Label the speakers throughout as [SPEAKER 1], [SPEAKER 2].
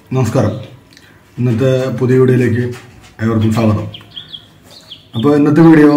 [SPEAKER 1] നമസ്കാരം ഇന്നത്തെ പുതിയ വീഡിയോയിലേക്ക് ഏവർക്കും സ്വാഗതം അപ്പോൾ ഇന്നത്തെ വീഡിയോ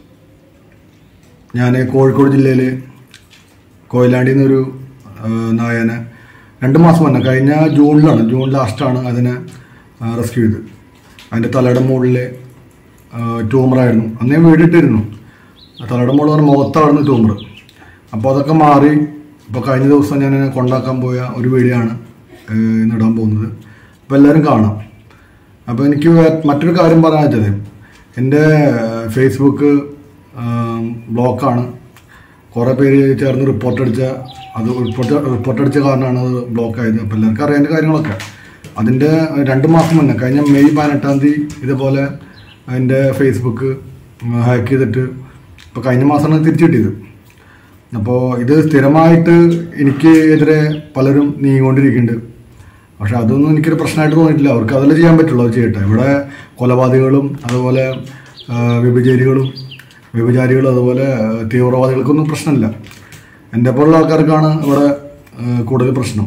[SPEAKER 1] ഞാൻ കോഴിക്കോട് ജില്ലയിൽ കൊയിലാണ്ടിയിൽ നിന്നൊരു ആ, നായനെ രണ്ട് മാസം മുന്നേ കഴിഞ്ഞ ജൂണിലാണ് ജൂൺ ലാസ്റ്റാണ് അതിനെ റെസ്ക്യൂ ചെയ്ത് അതിൻ്റെ തലയുടെ മുകളിൽ ട്യൂമറായിരുന്നു അന്ന് ഞാൻ വീടിട്ടിരുന്നു തലയുടെ മുകളിൽ പറഞ്ഞ മുഖത്തായിരുന്നു ട്യൂമർ അപ്പോൾ അതൊക്കെ മാറി ഇപ്പോൾ കഴിഞ്ഞ ദിവസം ഞാൻ കൊണ്ടാക്കാൻ പോയ ഒരു വീഡിയോ ആണ് ഏഹ്, ഇന്ന് ഇടാൻ പോകുന്നത് അപ്പോൾ എല്ലാവരും കാണാം അപ്പോൾ എനിക്ക് വേ- മറ്റൊരു കാര്യം പറയാൻ വെച്ചത് എൻ്റെ ഏഹ്, ഫേസ്ബുക്ക് ആം, ബ്ലോക്കാണ് കുറേ പേര് ചേർന്ന് റിപ്പോർട്ട് അടിച്ച അത് റിപ്പോർട്ട് റിപ്പോർട്ട് അടിച്ച കാരണമാണ് അത് ബ്ലോക്ക് ആയത് അപ്പോൾ എല്ലാവർക്കും അറിയേണ്ട കാര്യങ്ങളൊക്കെ അതിൻ്റെ രണ്ട് മാസം മുന്നേ കഴിഞ്ഞ മെയ് പതിനെട്ടാം തീയതി ഇതുപോലെ എൻ്റെ ഫേസ്ബുക്ക് ഹാക്ക് ചെയ്തിട്ട് ഇപ്പോൾ കഴിഞ്ഞ മാസമാണ് തിരിച്ചു കിട്ടിയത് അപ്പോൾ ഇത് സ്ഥിരമായിട്ട് എനിക്ക് എതിരെ പലരും നീങ്ങിക്കൊണ്ടിരിക്കുന്നുണ്ട് പക്ഷെ അതൊന്നും എനിക്കൊരു പ്രശ്നമായിട്ട് തോന്നിയിട്ടില്ല അവർക്ക് അതല്ലേ ചെയ്യാൻ പറ്റുള്ളൂ അത് ചെയ്യട്ടെ ഇവിടെ കൊലപാതകങ്ങളും അതുപോലെ ആ, വ്യഭിചാരികളും വ്യഭിചാരികളും അതുപോലെ ആ, തീവ്രവാദികൾക്കൊന്നും പ്രശ്നമില്ല എൻ്റെ പോലുള്ള ആൾക്കാർക്കാണ് ഇവിടെ ആ, കൂടുതൽ പ്രശ്നം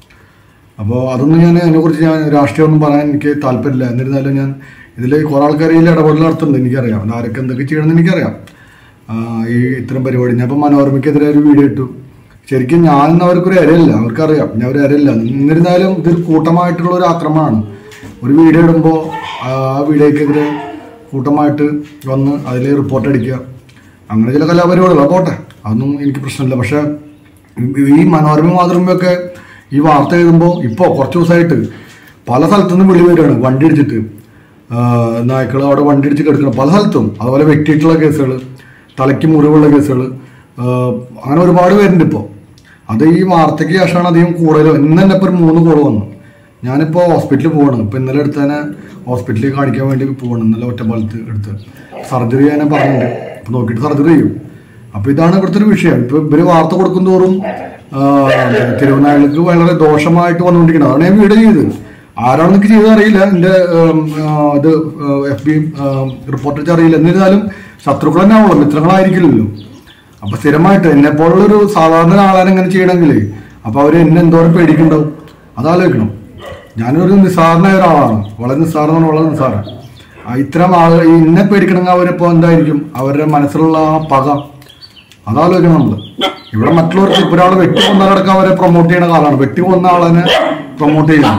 [SPEAKER 1] അപ്പോൾ അതൊന്നും ഞാൻ അതിനെക്കുറിച്ച് ഞാൻ രാഷ്ട്രീയമൊന്നും പറയാൻ എനിക്ക് താല്പര്യമില്ല എന്നിരുന്നാലും ഞാൻ ഇതിൽ കുറേ ആൾക്കാർ ഇതിൽ ഇടപെടൽ നടത്തുന്നുണ്ട് എനിക്കറിയാം അത് ആരൊക്കെ എന്തൊക്കെ ചെയ്യണമെന്ന് എനിക്കറിയാം ആ, ഈ ഇത്തരം പരിപാടി ഞാൻ ഇപ്പോൾ മനോരമയ്ക്കെതിരെ ഒരു വീഡിയോ ഇട്ടു ശരിക്കും ഞാൻ അവർക്കൊരു ഇരയില്ല അവർക്കറിയാം ഞാൻ ഒരു ഇരയില്ല എന്നിരുന്നാലും ഇതൊരു കൂട്ടമായിട്ടുള്ള ഒരു ആക്രമണമാണ് ഒരു വീഡിയോ ഇടുമ്പോൾ ആ വീഡിയോക്കെതിരെ കൂട്ടമായിട്ട് വന്ന് അതിൽ റിപ്പോർട്ട് അടിക്കുക അങ്ങനെ ചില കലാപരിപാടികൾ പോട്ടെ അതൊന്നും എനിക്ക് പ്രശ്നമില്ല പക്ഷേ ഈ മനോരമ മാതൃമയൊക്കെ ഈ വാർത്ത എഴുതുമ്പോൾ ഇപ്പോൾ കുറച്ച് ദിവസമായിട്ട് പല സ്ഥലത്തു നിന്നും വിളി വരികയാണ് വണ്ടി ഇടിച്ചിട്ട് നായ്ക്കൾ അവിടെ വണ്ടി ഇടിച്ച് കിടക്കണം പല സ്ഥലത്തും അതുപോലെ വെട്ടിയിട്ടുള്ള കേസുകൾ തലയ്ക്ക് മുറിവുള്ള കേസുകൾ അങ്ങനെ ഒരുപാട് പേരുണ്ട് ഇപ്പോൾ അത് ഈ വാർത്തയ്ക്ക് ശേഷമാണ് അധികം കൂടുതലും ഇന്ന് തന്നെ ഇപ്പോൾ ഒരു മൂന്ന് കോൾ വന്നു ഞാനിപ്പോൾ ഹോസ്പിറ്റലിൽ പോവാണ് ഇപ്പോൾ ഇന്നലെ എടുത്ത് തന്നെ ഹോസ്പിറ്റലിൽ കാണിക്കാൻ വേണ്ടി പോവാണ് ഇന്നലെ ഒറ്റപ്പാലത്ത് എടുത്ത് സർജറി ഞാൻ പറഞ്ഞിട്ടുണ്ട് അപ്പോൾ നോക്കിയിട്ട് സർജറി ചെയ്യും അപ്പോൾ ഇതാണ് ഇവിടുത്തെ ഒരു വിഷയം ഇപ്പോൾ ഇവർ വാർത്ത കൊടുക്കും തോറും ആ, തിരുവനായകൾക്ക് വളരെ ദോഷമായിട്ട് വന്നുകൊണ്ടിരിക്കുന്നത് അതാണ് ഞാൻ വീഡിയോ ചെയ്തത് ആരാണെന്ന് എനിക്ക് ചെയ്തത് അറിയില്ല എൻ്റെ ഉം, ആ, ഇത് എഫ് ബി റിപ്പോർട്ട് വെച്ച് അറിയില്ല എന്നിരുന്നാലും ശത്രുക്കൾ തന്നെ ആവുള്ളൂ മിത്രങ്ങളായിരിക്കില്ലല്ലോ അപ്പൊ സ്ഥിരമായിട്ട് എന്നെ പോലുള്ളൊരു സാധാരണ ആളാണ് ഇങ്ങനെ ചെയ്യണമെങ്കിൽ അപ്പൊ അവര് എന്നെ എന്തോരം പേടിക്കുന്നുണ്ടാവും അതാലോചിക്കണം ഞാനൊരു നിസ്സാരനായ ഒരാളാണ് വളരെ നിസ്സാരം എന്ന് പറഞ്ഞാൽ വളരെ നിസ്സാരം ആ, ഇത്തരം ആളുകൾ ഈ എന്നെ പേടിക്കണമെങ്കിൽ അവരിപ്പോ എന്തായിരിക്കും അവരുടെ മനസ്സിലുള്ള ആ പക അതാലോചിക്കണം നമ്മള് ഇവിടെ മറ്റുള്ളവർക്ക് ഇപ്പൊ ഒരാൾ വെട്ടി കൊന്നടക്കം അവരെ പ്രൊമോട്ട് ചെയ്യുന്ന കാലമാണ് വെട്ടി കൊന്ന ആളെ പ്രൊമോട്ട് ചെയ്യണം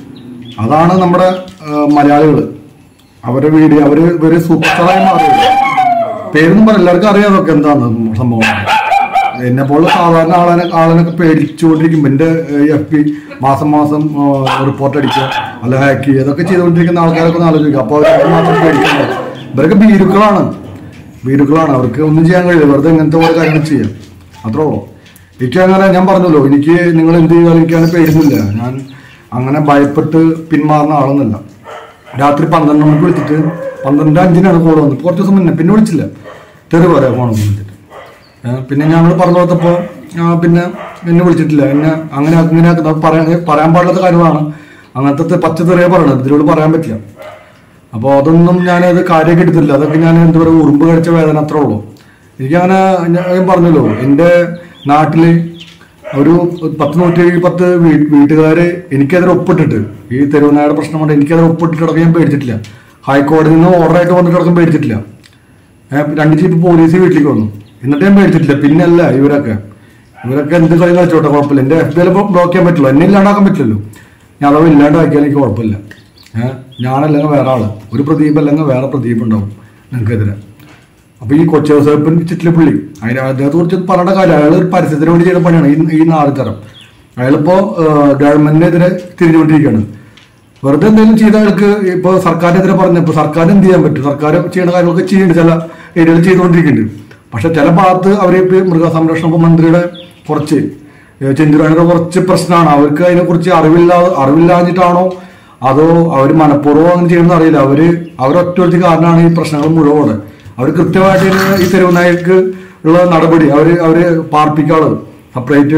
[SPEAKER 1] അതാണ് നമ്മുടെ മലയാളികൾ അവരുടെ വീഡിയോ അവര് ഇവര് സൂപ്പർ സ്റ്റാറായി മാറിയത് പേരൊന്നും പറ എല്ലാവർക്കും അറിയാം അതൊക്കെ എന്താണ് സംഭവം എന്നെ പോലെ സാധാരണ ആളെ ആളിനൊക്കെ പേടിച്ചുകൊണ്ടിരിക്കും എന്റെ എഫ് പി മാസം മാസം റിപ്പോർട്ട് അടിക്കുക അല്ല ഹാക്ക് ചെയ്യുക ഇതൊക്കെ ചെയ്തുകൊണ്ടിരിക്കുന്ന ആൾക്കാരൊക്കെ ഒന്ന് ആലോചിക്കുക അപ്പോൾ അവർ മാത്രം പേടിക്കുന്നത് ഇവരൊക്കെ ഭീരുക്കളാണ് ഭീരുക്കളാണ് അവർക്ക് ഒന്നും ചെയ്യാൻ കഴിയില്ല വെറുതെ ഇങ്ങനത്തെ ഓരോ കാര്യങ്ങൾ ചെയ്യാം അത്രേ ഉള്ളൂ എനിക്ക് അങ്ങനെ ഞാൻ പറഞ്ഞല്ലോ എനിക്ക് നിങ്ങൾ എന്ത് ചെയ്താലും എനിക്ക് അങ്ങനെ പേരുന്നില്ല ഞാൻ അങ്ങനെ ഭയപ്പെട്ട് പിന്മാറുന്ന ആളൊന്നുമല്ല രാത്രി പന്ത്രണ്ട് മണിക്ക് വിളിച്ചിട്ട് പന്ത്രണ്ട് അഞ്ചിനാണ് കോൾ വന്നത് കുറച്ച് ദിവസം മുന്നേ പിന്നെ വിളിച്ചില്ല തെറി പറയാം ഫോൺ വിളിച്ചിട്ട് ഏ, പിന്നെ ഞങ്ങൾ പറഞ്ഞു കൊടുത്തപ്പോൾ പിന്നെ എന്നെ വിളിച്ചിട്ടില്ല എന്നെ അങ്ങനെ ആക്ക് ഇങ്ങനെ ആക്ക് അത് പറയാൻ പറയാൻ പാടില്ലാത്ത കാര്യങ്ങളാണ് അങ്ങനത്തെ പച്ച തെറിയ പറയണത് ഇതിനോട് പറയാൻ പറ്റില്ല അപ്പോൾ അതൊന്നും ഞാനത് കാര്യമൊക്കെ എടുത്തില്ല അതൊക്കെ ഞാൻ എന്താ പറയുക ഉറുമ്പ് കഴിച്ച വേദന അത്രേ ഉള്ളൂ എനിക്കങ്ങനെ ഞാൻ പറഞ്ഞല്ലോ എൻ്റെ നാട്ടിൽ ഒരു പത്ത് നൂറ്റി പത്ത് വീ- വീട്ടുകാര് എനിക്കെതിരെ ഒപ്പിട്ടിട്ട് ഈ തെരുവുനായുടെ പ്രശ്നം കൊണ്ട് എനിക്കെതിരെ ഒപ്പിട്ടിട്ട് കിടക്കാൻ ഞാൻ പേടിച്ചിട്ടില്ല ഹൈക്കോടതിയിൽ നിന്ന് ഓർഡറായിട്ട് വന്നിട്ട് കിടക്കാൻ പേടിച്ചിട്ടില്ല ഏ, രണ്ട് ജീപ്പ് പോലീസ് വീട്ടിലേക്ക് വന്നു എന്നിട്ട് ഞാൻ പേടിച്ചിട്ടില്ല പിന്നല്ല ഇവരൊക്കെ ഇവരൊക്കെ എന്ത് കളി കളിച്ചോട്ടെ കുഴപ്പമില്ല എന്റെ എഫ് ബി ഐ ബ്ലോക്ക് ചെയ്യാൻ പറ്റുള്ളൂ എന്നെ ഇല്ലാണ്ടാക്കാൻ പറ്റില്ലല്ലോ ഞാൻ അഥവാ ഇല്ലാണ്ടാക്കിയാൽ എനിക്ക് കുഴപ്പമില്ല ഏഹ് ഞാനല്ലെങ്കിൽ വേറെ ആള് ഒരു പ്രദീപ് അല്ലെങ്കിൽ വേറെ പ്രദീപ് ഉണ്ടാവും നിങ്ങൾക്കെതിരെ അപ്പൊ ഈ കൊച്ചേസേപ്പൻ ചിറ്റിലപ്പള്ളി അതിന് അദ്ദേഹത്തെ കുറിച്ച് പറയേണ്ട കാര്യം അയാൾ ഒരു പരസ്യത്തിന് വേണ്ടി ചെയ്യുന്ന പണിയാണ് ഈ ഈ നാളിത്തരം അയാളിപ്പോ ഗവൺമെന്റിനെതിരെ തിരിഞ്ഞുകൊണ്ടിരിക്കുകയാണ് വെറുതെ എന്തെങ്കിലും ചെയ്ത ആൾക്ക് ഇപ്പൊ സർക്കാരിനെതിരെ പറഞ്ഞ ഇപ്പൊ സർക്കാർ എന്ത് ചെയ്യാൻ പറ്റും സർക്കാർ ചെയ്യുന്ന കാര്യങ്ങളൊക്കെ ചെയ്യുന്നുണ്ട് ചില ഏരിയകൾ ചെയ്തുകൊണ്ടിരിക്കുന്നുണ്ട് പക്ഷെ ചില ഭാഗത്ത് അവര് ഇപ്പൊ മൃഗസംരക്ഷണ വകുപ്പ് മന്ത്രിയുടെ കുറച്ച് ചെന്തുരാണിയുടെ കുറച്ച് പ്രശ്നമാണ് അവർക്ക് അതിനെക്കുറിച്ച് അറിവില്ലാ അറിവില്ലാഞ്ഞിട്ടാണോ അതോ അവർ മനഃപൂർവ്വം അങ്ങനെ ചെയ്യുന്ന അറിയില്ല അവര് അവരൊറ്റ കാരണമാണ് ഈ പ്രശ്നങ്ങൾ മുഴുവൻ അവർ കൃത്യമായിട്ട് ഇതിന് ഈ തെരുവുനായക്ക് ഉള്ള നടപടി അവര് അവര് പാർപ്പിക്കാള് സെപ്പറേറ്റ്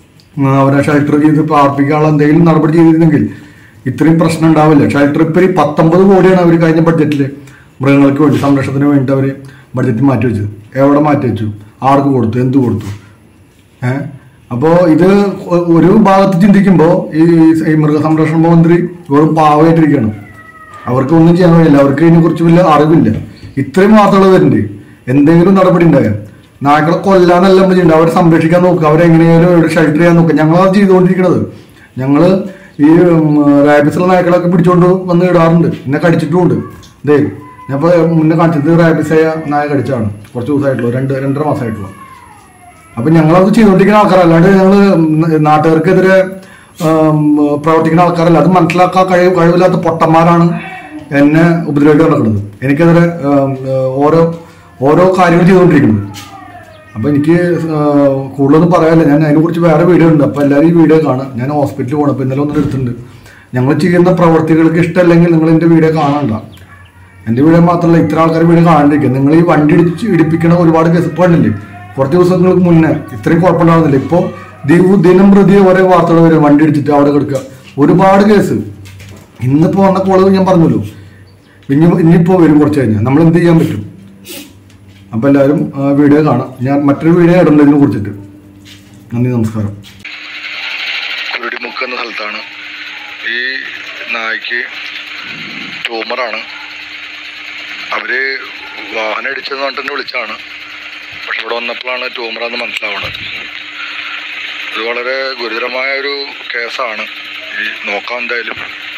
[SPEAKER 1] അവരെ ഷെൽട്ടർ ചെയ്ത് പാർപ്പിക്കാനുള്ള എന്തെങ്കിലും നടപടി ചെയ്തിരുന്നെങ്കിൽ ഇത്രയും പ്രശ്നം ഉണ്ടാവില്ല ഷെൽട്ടർ ഇപ്പൊ ഈ പത്തൊമ്പത് കോടിയാണ് അവർ കഴിഞ്ഞ ബഡ്ജറ്റിൽ മൃഗങ്ങൾക്ക് വേണ്ടി സംരക്ഷണത്തിന് വേണ്ടി അവർ ബഡ്ജറ്റ് മാറ്റി വെച്ചത് എവിടെ മാറ്റി വെച്ചു ആർക്ക് കൊടുത്തു എന്ത് കൊടുത്തു ഏഹ് അപ്പോൾ ഇത് ഒ- ഒരു ഭാഗത്ത് ചിന്തിക്കുമ്പോൾ ഈ ഈ മൃഗസംരക്ഷണ മന്ത്രി വെറും പാവമായിട്ടിരിക്കുകയാണ് അവർക്ക് ഒന്നും ചെയ്യാൻ കഴിയില്ല അവർക്ക് ഇതിനെ കുറിച്ച് വലിയ അറിവില്ല ഇത്രയും വാർത്തകൾ വരുന്നുണ്ട് എന്തെങ്കിലും നടപടി ഉണ്ടായ നായ്ക്കളെ കൊല്ലാന്നല്ല നമ്മൾ ചെയ്യുന്നത് അവരെ സംരക്ഷിക്കാൻ നോക്കുക അവരെ എങ്ങനെയാലും ഒരു ഷെൽട്ടർ ചെയ്യാൻ നോക്കുക ഞങ്ങളത് ചെയ്തുകൊണ്ടിരിക്കുന്നത് ഞങ്ങള് ഈ റാബിസുള്ള നായ്ക്കളൊക്കെ പിടിച്ചോണ്ട് വന്ന് ഇടാറുണ്ട് എന്നെ കടിച്ചിട്ടുമുണ്ട് ദേ ഞാൻ ഇപ്പോൾ മുന്നേ കാണിച്ചത് റാബിസായ നായ കടിച്ചാണ് കുറച്ച് ദിവസമായിട്ടുള്ളൂ രണ്ട് രണ്ടര മാസമായിട്ടുള്ളൂ അപ്പൊ ഞങ്ങളത് ചെയ്തുകൊണ്ടിരിക്കുന്ന ആൾക്കാരല്ല അല്ലാണ്ട് ഞങ്ങള് നാട്ടുകാർക്കെതിരെ ആം, പ്രവർത്തിക്കുന്ന ആൾക്കാരല്ല അത് മനസ്സിലാക്കാൻ കഴിവ് കഴിവില്ലാത്ത പൊട്ടന്മാരാണ് എന്നെ ഉപദ്രവിക്കാൻ നടക്കുന്നത് എനിക്കെതിരെ ആം, ഓരോ ഓരോ കാര്യങ്ങൾ ചെയ്തുകൊണ്ടിരിക്കുന്നത് അപ്പൊ എനിക്ക് ആ, കൂടുതലൊന്നും പറയാനില്ല ഞാൻ അതിനെക്കുറിച്ച് വേറെ വീഡിയോ ഉണ്ട് അപ്പൊ എല്ലാവരും ഈ വീഡിയോ കാണാം ഞാൻ ഹോസ്പിറ്റലിൽ പോകണം അപ്പൊ ഇന്നലെ ഒന്നും എടുത്തിട്ടുണ്ട് ഞങ്ങൾ ചെയ്യുന്ന പ്രവർത്തികൾക്ക് ഇഷ്ടമല്ലെങ്കിൽ നിങ്ങൾ എന്റെ വീഡിയോ കാണണ്ട എന്റെ വീഡിയോ മാത്രമല്ല ഇത്ര ആൾക്കാർ വീഡിയോ കാണാണ്ടിരിക്കുക നിങ്ങൾ ഈ വണ്ടി ഇടിച്ച് ഇടിപ്പിക്കണ ഒരുപാട് കേസ് ഇപ്പൊ കണ്ടില്ലേ കുറച്ച് ദിവസങ്ങൾക്ക് മുന്നേ ഇത്രയും കുഴപ്പമുണ്ടാകുന്നില്ല ഇപ്പൊ ദീപ് ദിനം പ്രതി ഓരോ വാർത്തകൾ വരും വണ്ടി ഇടിച്ചിട്ട് അവിടെ കിടക്കുക ഒരുപാട് കേസ് ഇന്നിപ്പോ വന്ന കോള് ഞാൻ പറഞ്ഞല്ലോ ഇനി ഇനിയിപ്പോ വരും കുറച്ച് കഴിഞ്ഞാൽ നമ്മൾ എന്ത് ചെയ്യാൻ പറ്റും അപ്പൊ എല്ലാവരും ആ, വീഡിയോ കാണാം ഞാൻ മറ്റൊരു വീഡിയോ ഇടണ്ട ഇതിനെ കുറിച്ചിട്ട് നന്ദി നമസ്കാരം കുരുടിമുക്ക് എന്ന സ്ഥലത്താണ് ഈ നായ്ക്ക് ട്യൂമറാണ് അവര് വാഹനം ഇടിച്ചെന്ന് പറഞ്ഞിട്ട് എന്നെ വിളിച്ചാണ് പക്ഷെ ഇവിടെ വന്നപ്പോഴാണ് ട്യൂമറാന്ന് മനസ്സിലാവുന്നത് ഇത് വളരെ ഗുരുതരമായ ഒരു കേസാണ് ഈ നോക്കാം എന്തായാലും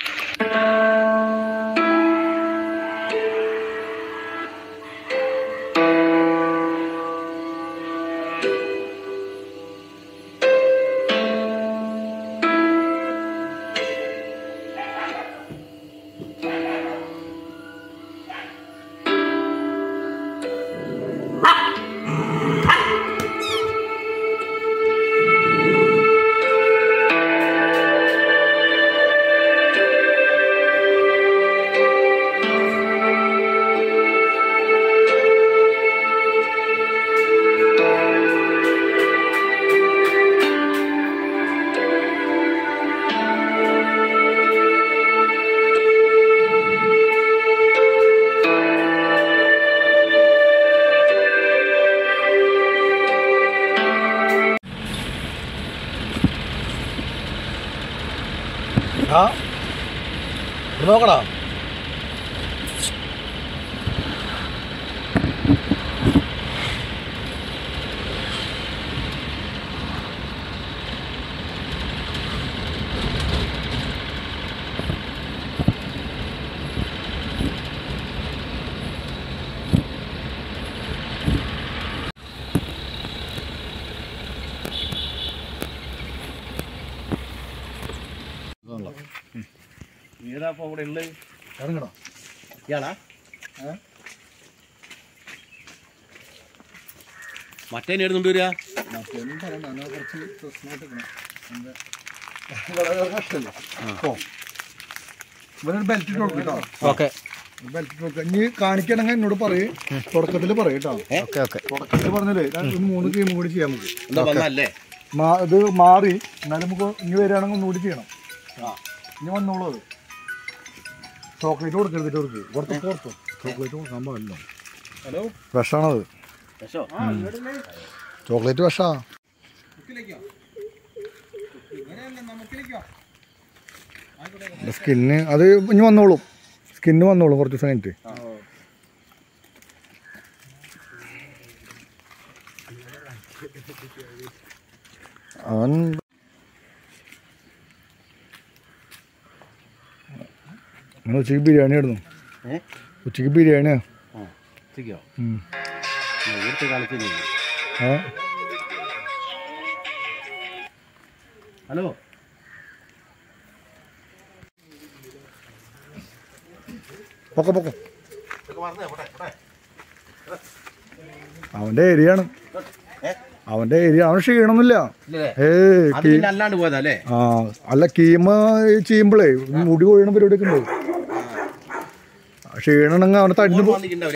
[SPEAKER 1] ആ നോക്കടാ
[SPEAKER 2] നീടാ ഇപ്പൊ ഇവിടെ ഉള്ളത്
[SPEAKER 1] ഇറങ്ങടാ
[SPEAKER 2] ഇയാളാ
[SPEAKER 1] ഏ?
[SPEAKER 2] മറ്റേ എടുത്തോണ്ട് വരിക
[SPEAKER 1] മറ്റൊന്നും പറയണ്ട എന്നാ കുറച്ച് പ്രശ്നമായിട്ട് ഇവനൊരു ബെൽറ്റ് ഇട്ട് കൊടുക്കും കേട്ടോ
[SPEAKER 2] ഓക്കെ
[SPEAKER 1] ബെൽറ്റ് ഇട്ട് കൊടുക്കുക ഇനി കാണിക്കണമെങ്കിൽ എന്നോട് പറയും തുടക്കത്തിൽ പറയും കേട്ടോ
[SPEAKER 2] ഓക്കെ ഓക്കെ
[SPEAKER 1] തുടക്കത്തിൽ പറഞ്ഞാലേ രണ്ട് മൂന്ന് ഗെയിം കൂടി ചെയ്യാൻ നമുക്ക്
[SPEAKER 2] എന്താ വന്നല്ലേ
[SPEAKER 1] മാ- ഇത് മാറി എന്നാലും നമുക്ക് ഇനി വരികയാണെങ്കിൽ ഒന്നുകൂടി ചെയ്യണം ഇനി വന്നോളൂ അത് ചോക്ലേറ്റ് കൊടുക്കരുതിട്ട് കൊടുക്ക് കൊടുത്ത് പുറത്തു ചോക്ലേറ്റ് കൊടുക്കാൻ പാടില്ല
[SPEAKER 2] ഹലോ
[SPEAKER 1] വിഷാണത്
[SPEAKER 2] യശോ
[SPEAKER 1] ചോക്ലേറ്റ് വിഷാ സ്കിന്ന് അത് ഇനി വന്നോളും സ്കിന്ന് വന്നോളും കുറച്ച് ദിവസം കഴിഞ്ഞിട്ട് അവൻ നിങ്ങൾ ഉച്ചയ്ക്ക് ബിരിയാണി ആയിരുന്നു
[SPEAKER 2] ഏ
[SPEAKER 1] ഉച്ചയ്ക്ക് ബിരിയാണിയാ
[SPEAKER 2] ആ ശരിയോ
[SPEAKER 1] ഉം.
[SPEAKER 2] ഇവിടുത്തെ കാലത്ത്
[SPEAKER 1] ആ
[SPEAKER 2] ഹലോ
[SPEAKER 1] പൊക്ക പൊക്ക അവന്റെ ഏരിയ ആണ് അവന്റെ ഏരിയ അവൻ ക്ഷീണമൊന്നുമില്ല
[SPEAKER 2] ഇല്ലേ
[SPEAKER 1] ഏ
[SPEAKER 2] അത് പിന്നെ അല്ലാണ്ട് പോയതാ അല്ലേ
[SPEAKER 1] ആ അല്ല കീമ ചെയ്യുമ്പോഴേ മുടി കൊഴിയണ പരിപാടിയൊക്കെ ഉണ്ട് ക്ഷീണണെങ്കിൽ അവനെ തടിഞ്ഞു
[SPEAKER 2] വന്നിട്ടുണ്ടാവില്ല